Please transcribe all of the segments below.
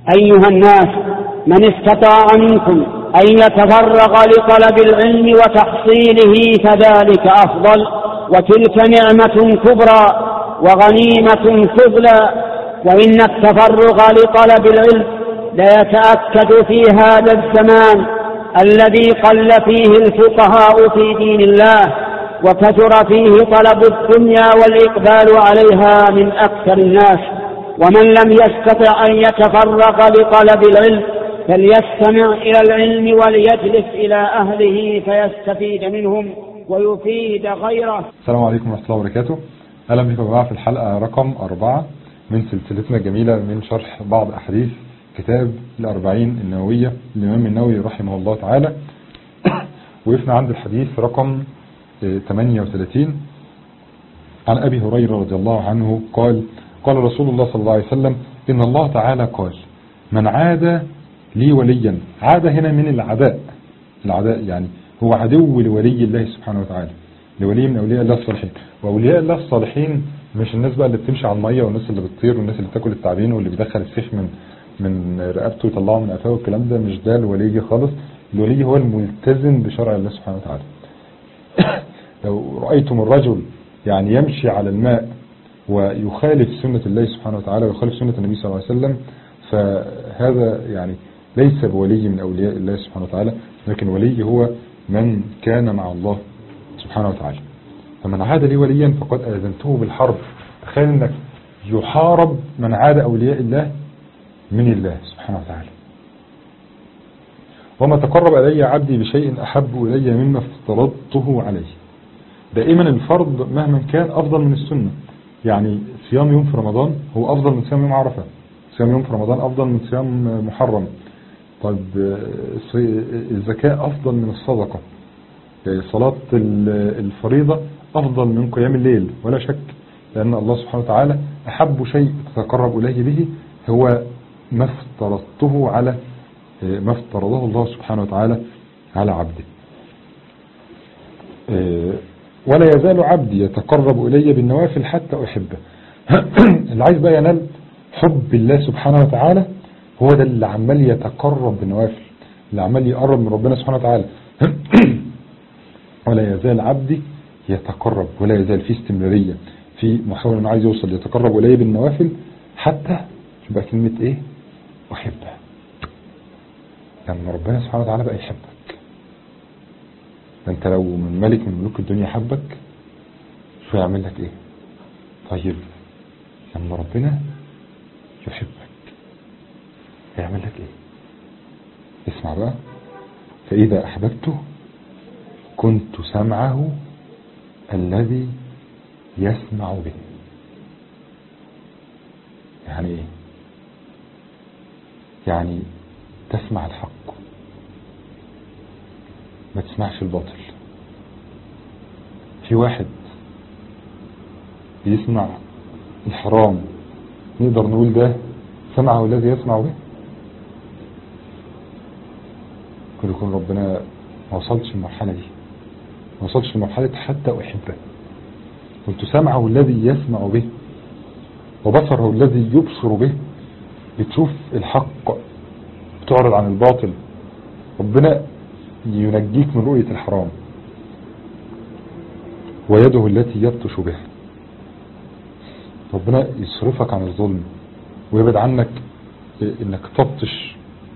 أيها الناس من استطاع منكم أن يتفرغ لطلب العلم وتحصيله فذلك أفضل وتلك نعمة كبرى وغنيمة فضلى وإن التفرغ لطلب العلم ليتأكد في هذا الزمان الذي قل فيه الفقهاء في دين الله وكثر فيه طلب الدنيا والإقبال عليها من أكثر الناس ومن لم يستطع أن يتفرغ لطلب العلم فليستمع إلى العلم وليجلس إلى أهله فيستفيد منهم ويفيد غيره السلام عليكم ورحمة الله وبركاته أهلا بكم يا جماعة في الحلقة رقم أربعة من سلسلتنا الجميلة من شرح بعض أحاديث كتاب الأربعين النووية للإمام النووي رحمه الله تعالى وقفنا عند الحديث رقم 38 عن أبي هريرة رضي الله عنه قال قال رسول الله صلى الله عليه وسلم إن الله تعالى قال من عاد لي وليا عاد هنا من العداء العداء يعني هو عدو لولي الله سبحانه وتعالى لولي من أولياء الله الصالحين وأولياء الله الصالحين مش الناس بقى اللي بتمشي على المية والناس اللي بتطير والناس اللي بتاكل التعبين واللي بيدخل السيخ من من رقبته ويطلعه من قفاه والكلام ده مش ده الولي خالص الولي هو الملتزم بشرع الله سبحانه وتعالى لو رأيتم الرجل يعني يمشي على الماء ويخالف سنة الله سبحانه وتعالى ويخالف سنة النبي صلى الله عليه وسلم فهذا يعني ليس بولي من أولياء الله سبحانه وتعالى لكن ولي هو من كان مع الله سبحانه وتعالى فمن عاد لي وليا فقد آذنته بالحرب تخيل انك يحارب من عاد أولياء الله من الله سبحانه وتعالى وما تقرب إلي عبدي بشيء أحب إلي مما افترضته عليه دائما الفرض مهما كان أفضل من السنة يعني صيام يوم في رمضان هو أفضل من صيام يوم عرفة صيام يوم في رمضان أفضل من صيام محرم طيب الزكاة أفضل من الصدقة صلاة الفريضة أفضل من قيام الليل ولا شك لأن الله سبحانه وتعالى أحب شيء تتقرب إليه به هو ما افترضته على ما افترضه الله سبحانه وتعالى على عبده ولا يزال عبدي يتقرب إلي بالنوافل حتى أحبه اللي عايز بقى ينال حب الله سبحانه وتعالى هو ده اللي عمال يتقرب بالنوافل اللي عمال يقرب من ربنا سبحانه وتعالى ولا يزال عبدي يتقرب ولا يزال في استمرارية في محاولة انه عايز يوصل يتقرب إلي بالنوافل حتى تبقى كلمة ايه أحبه لما ربنا سبحانه وتعالى بقى يحبك انت لو من ملك من ملوك الدنيا حبك شو يعمل لك ايه طيب لما ربنا يحبك هيعمل لك ايه اسمع بقى فإذا أحببته كنت سمعه الذي يسمع به يعني ايه يعني تسمع الحق ما تسمعش الباطل في واحد بيسمع الحرام نقدر نقول ده سمعه الذي يسمع به كل يكون ربنا ما وصلتش المرحلة دي ما وصلتش لمرحلة حتى أحبه كنت سمعه الذي يسمع به وبصره الذي يبصر به بتشوف الحق بتعرض عن الباطل ربنا ينجيك من رؤية الحرام ويده التي يبطش بها ربنا يصرفك عن الظلم ويبعد عنك انك تبطش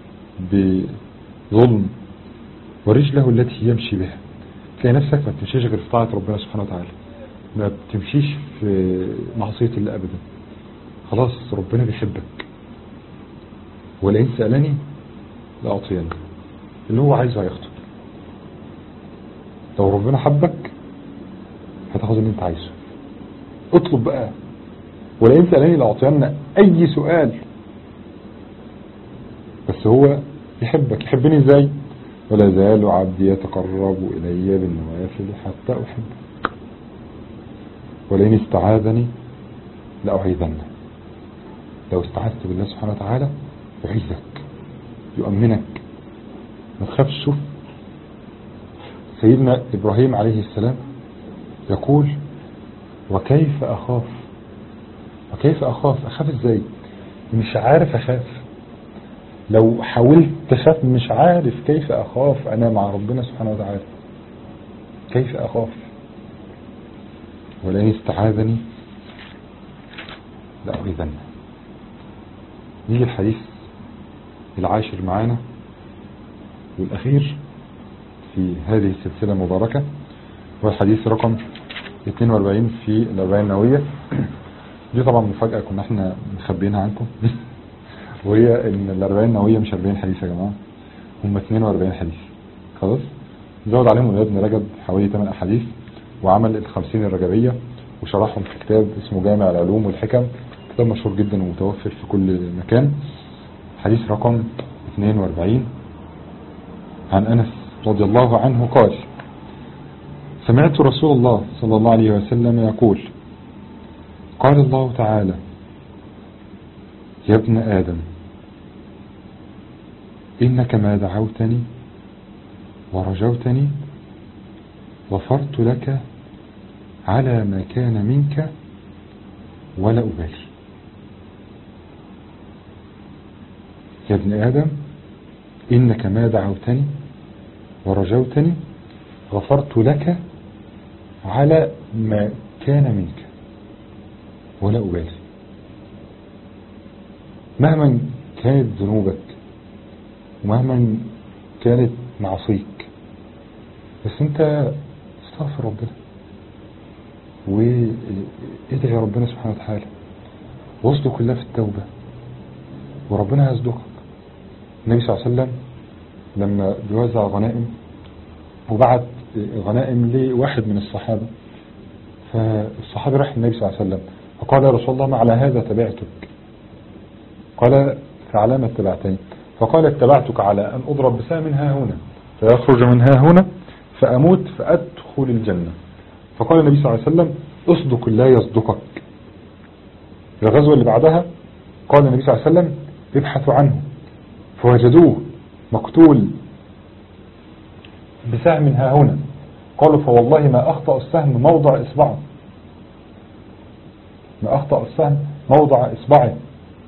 بظلم ورجله التي يمشي بها تلاقي نفسك ما بتمشيش غير في طاعة ربنا سبحانه وتعالى ما بتمشيش في معصية الله ابدا خلاص ربنا بيحبك ولئن سألني لأعطيني اللي هو عايزه هياخده لو ربنا حبك هتاخد اللي انت عايزه اطلب بقى ولئن سألني لأعطينا أي سؤال بس هو يحبك يحبني ازاي ولا زال عبدي يتقرب إلي بالنوافل حتى أحبه ولئن استعاذني لأعيذنه لو استعذت بالله سبحانه وتعالى يعيذك يؤمنك ما تخافش شوف سيدنا إبراهيم عليه السلام يقول وكيف أخاف وكيف أخاف أخاف إزاي مش عارف أخاف لو حاولت تخاف مش عارف كيف أخاف أنا مع ربنا سبحانه وتعالى كيف أخاف ولئن استعاذني لأعيذنه نيجي الحديث العاشر معانا والأخير في هذه السلسلة المباركة هو الحديث رقم 42 في الأربعين النووية دي طبعا مفاجأة كنا احنا مخبيينها عنكم وهي ان الأربعين النووية مش 40 حديث يا جماعة هم 42 حديث خلاص زود عليهم الولاد ابن رجب حوالي 8 أحاديث وعمل الخمسين الرجبية وشرحهم في كتاب اسمه جامع العلوم والحكم كتاب مشهور جدا ومتوفر في كل مكان حديث رقم 42 عن أنس رضي الله عنه قال سمعت رسول الله صلى الله عليه وسلم يقول قال الله تعالى يا ابن آدم إنك ما دعوتني ورجوتني غفرت لك على ما كان منك ولا أبالي يا ابن آدم إنك ما دعوتني ورجوتني غفرت لك على ما كان منك ولا أبالي مهما كانت ذنوبك ومهما كانت معصيك بس انت استغفر ربنا وادعي ربنا سبحانه وتعالى واصدق الله في التوبة وربنا يصدقك النبي صلى الله عليه وسلم لما بيوزع غنائم وبعت غنائم لواحد من الصحابة فالصحابي راح النبي صلى الله عليه وسلم فقال يا رسول الله ما على هذا تبعتك قال فعلى ما اتبعتني فقال اتبعتك على أن أضرب بسهم ها هنا فيخرج من ها هنا فأموت فأدخل الجنة فقال النبي صلى الله عليه وسلم اصدق الله يصدقك الغزوة اللي بعدها قال النبي صلى الله عليه وسلم ابحثوا عنه فوجدوه مقتول بسهم ها هنا قالوا فوالله ما أخطأ السهم موضع إصبعه ما أخطأ السهم موضع إصبعه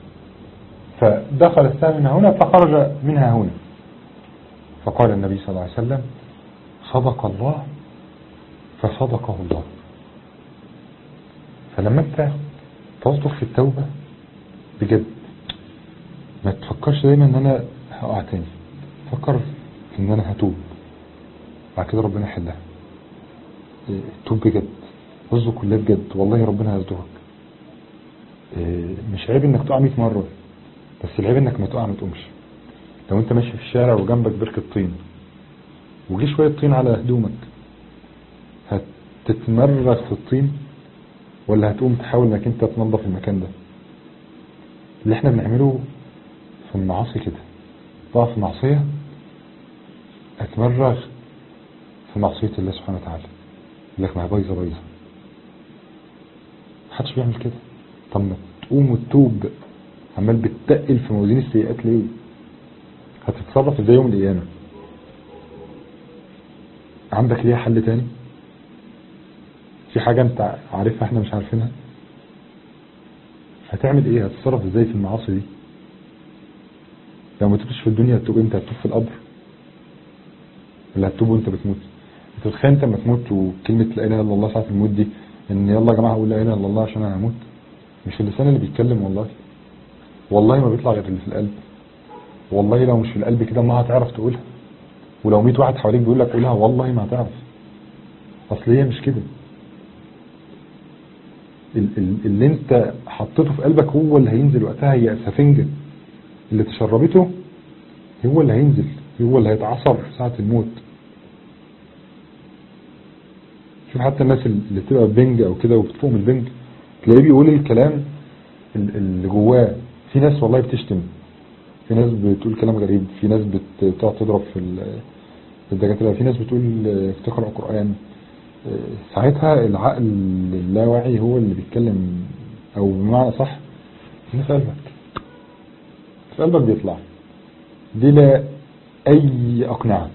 فدخل السهم من هنا فخرج منها هنا فقال النبي صلى الله عليه وسلم صدق الله فصدقه الله فلما انت تصدق في التوبة بجد ما تفكرش دايما ان انا هقع تاني فكر في ان انا هتوب بعد كده ربنا يحلها توب بجد اصدق الله بجد والله ربنا هيصدقك مش عيب انك تقع 100 مرة بس العيب انك ما تقع ما تقومش لو انت ماشي في الشارع وجنبك بركة طين وجي شوية طين على هدومك هتتمرغ في الطين ولا هتقوم تحاول انك انت تنظف المكان ده اللي احنا بنعمله في المعاصي كده ضع في معصية اتمرغ في معصية الله سبحانه وتعالى يقول لك ما هي بايظة بايظة محدش بيعمل كده طب ما تقوم وتتوب عمال بتتقل في موازين السيئات ليه هتتصرف ازاي يوم القيامة عندك ليها حل تاني في حاجة انت عارفها احنا مش عارفينها هتعمل ايه هتتصرف ازاي في المعاصي دي لو ما تبش في الدنيا هتتوب امتى هتتوب في القبر ولا هتتوب وانت بتموت انت تتخيل انت لما تموت وكلمة لا اله الا الله ساعة الموت دي ان يلا يا جماعة اقول لا اله الا الله عشان انا هموت مش اللسان اللي بيتكلم والله والله ما بيطلع غير اللي في القلب والله لو مش في القلب كده ما هتعرف تقولها ولو 100 واحد حواليك بيقول لك قولها والله ما هتعرف اصل هي مش كده اللي انت حطيته في قلبك هو اللي هينزل وقتها هي اسفنجة اللي تشربته هو اللي هينزل هو اللي هيتعصر ساعة الموت شوف حتى الناس اللي بتبقى بنج او كده وبتفوق من البنج تلاقيه بيقول الكلام اللي جواه في ناس والله بتشتم في ناس بتقول كلام غريب في ناس بتقعد تضرب في الدكاتره في ناس بتقول تقرا قران ساعتها العقل اللاواعي هو اللي بيتكلم او بمعنى صح اللي في قلبك في قلبك بيطلع دي لا اي اقنعه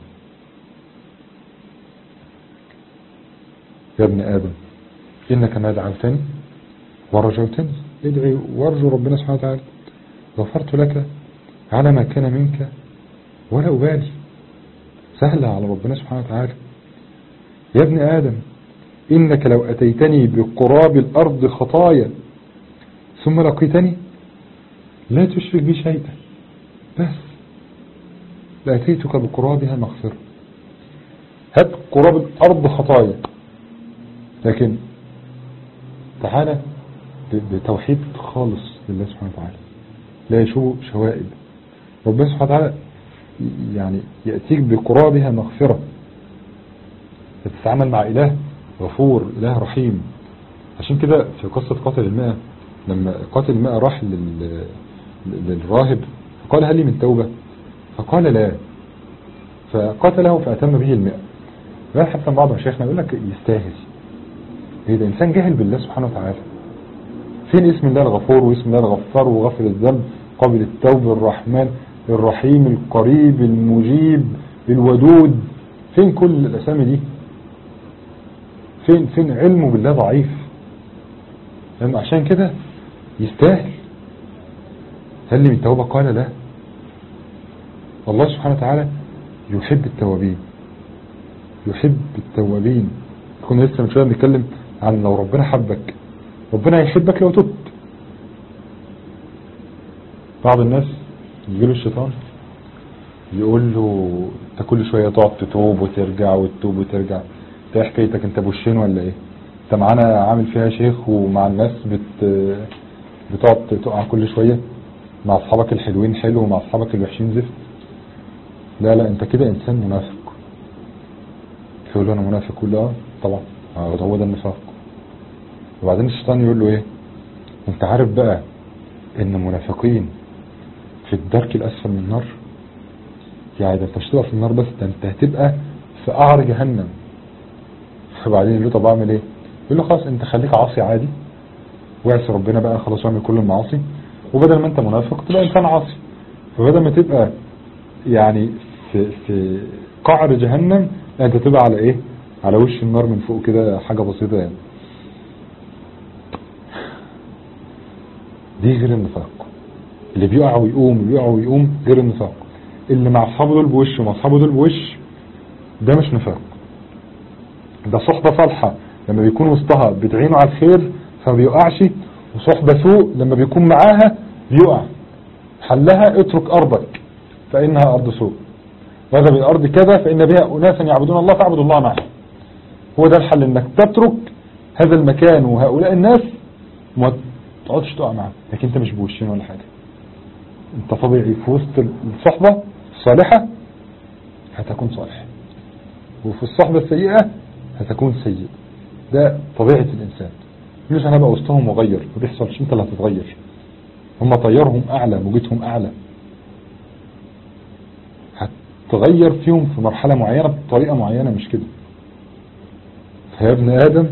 يا ابن ادم انك ما دعوتني ورجوتني ادعي وارجو ربنا سبحانه وتعالى غفرت لك على ما كان منك ولا أبالي سهلة على ربنا سبحانه وتعالى يا ابن آدم إنك لو أتيتني بقراب الأرض خطايا ثم لقيتني لا تشرك بي شيئا بس لأتيتك بقرابها مغفرة هات قراب الأرض خطايا لكن تعالى بتوحيد خالص لله سبحانه وتعالى لا يشوب شوائب ربنا سبحانه وتعالى يعني يأتيك بقرابها مغفرة تتعامل مع إله غفور إله رحيم عشان كده في قصة قاتل الماء لما قاتل الماء راح لل... للراهب فقال هل لي من توبة فقال لا فقاتله فأتم به الماء قال حتى بعض مشايخنا يقول لك يستاهل ايه ده انسان جاهل بالله سبحانه وتعالى فين اسم الله الغفور واسم الله الغفار وغفر الذنب قابل التوب الرحمن الرحيم القريب المجيب الودود فين كل الاسامي دي فين فين علمه بالله ضعيف لما عشان كده يستاهل هل لي من توبة قال لا الله سبحانه وتعالى يحب التوابين يحب التوابين كنا لسه من شويه بنتكلم عن لو ربنا حبك ربنا يحبك لو تبت بعض الناس يجي له الشيطان يقول له انت كل شويه تقعد تتوب وترجع وتتوب وترجع انت ايه حكايتك انت بوشين ولا ايه انت معانا عامل فيها شيخ ومع الناس بت بتقعد تقع كل شويه مع اصحابك الحلوين حلو ومع اصحابك الوحشين زفت لا لا انت كده انسان منافق يقول له انا منافق يقول له اه طبعا هو ده النفاق وبعدين الشيطان يقول له ايه انت عارف بقى ان المنافقين في الدرك الاسفل من النار يعني ده انت مش هتبقى في النار بس ده انت هتبقى في قعر جهنم فبعدين يقول له طب اعمل ايه يقول له خلاص انت خليك عاصي عادي واعصي ربنا بقى خلاص واعمل كل المعاصي وبدل ما انت منافق تبقى انسان عاصي فبدل ما تبقى يعني في في قعر جهنم انت تبقى على ايه على وش النار من فوق كده حاجة بسيطة يعني دي غير النفاق اللي بيقع ويقوم اللي بيقع ويقوم غير النفاق اللي مع اصحابه دول بوش ومع اصحابه دول بوش ده مش نفاق ده صحبة صالحة لما بيكون وسطها بتعينه على الخير فما بيقعش وصحبة سوء لما بيكون معاها بيقع حلها اترك ارضك فانها ارض سوء وهذا بالارض كذا فان بها اناسا يعبدون الله فاعبد الله معهم هو ده الحل انك تترك هذا المكان وهؤلاء الناس ما تقعدش تقع معاهم لكن انت مش بوشين ولا حاجة انت طبيعي في وسط الصحبة الصالحة هتكون صالح وفي الصحبة السيئة هتكون سيء ده طبيعة الانسان مش انا بقى وسطهم وغير ما بيحصلش انت اللي هتتغير هم طيرهم اعلى موجتهم اعلى هتغير فيهم في مرحلة معينة بطريقة معينة مش كده فيا ابن آدم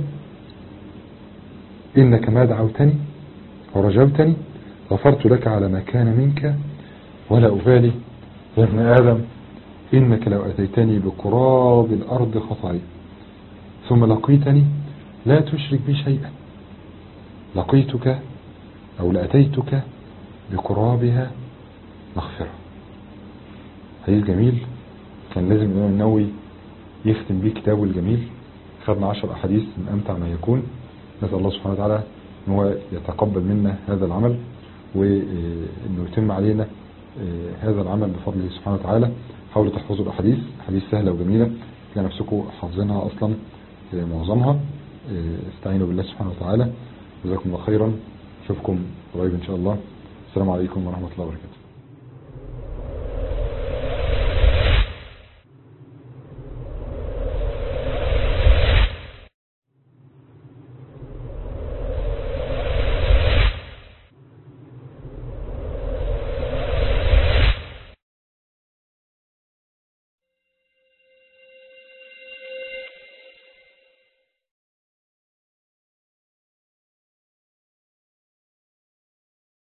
إنك ما دعوتني ورجوتني غفرت لك على ما كان منك ولا أبالي يا ابن آدم إنك لو أتيتني بقراب الأرض خطايا ثم لقيتني لا تشرك بي شيئا لقيتك أو لأتيتك بقرابها مغفرة حديث جميل كان لازم الإمام النووي يختم بيه كتابه الجميل خدنا عشر أحاديث من أمتع ما يكون نسأل الله سبحانه وتعالى أن هو يتقبل منا هذا العمل وأنه يتم علينا هذا العمل بفضله سبحانه وتعالى حاولوا تحفظوا الأحاديث أحاديث سهلة وجميلة تلاقي نفسكم حافظينها أصلا معظمها استعينوا بالله سبحانه وتعالى جزاكم الله خيرا اشوفكم قريب ان شاء الله السلام عليكم ورحمة الله وبركاته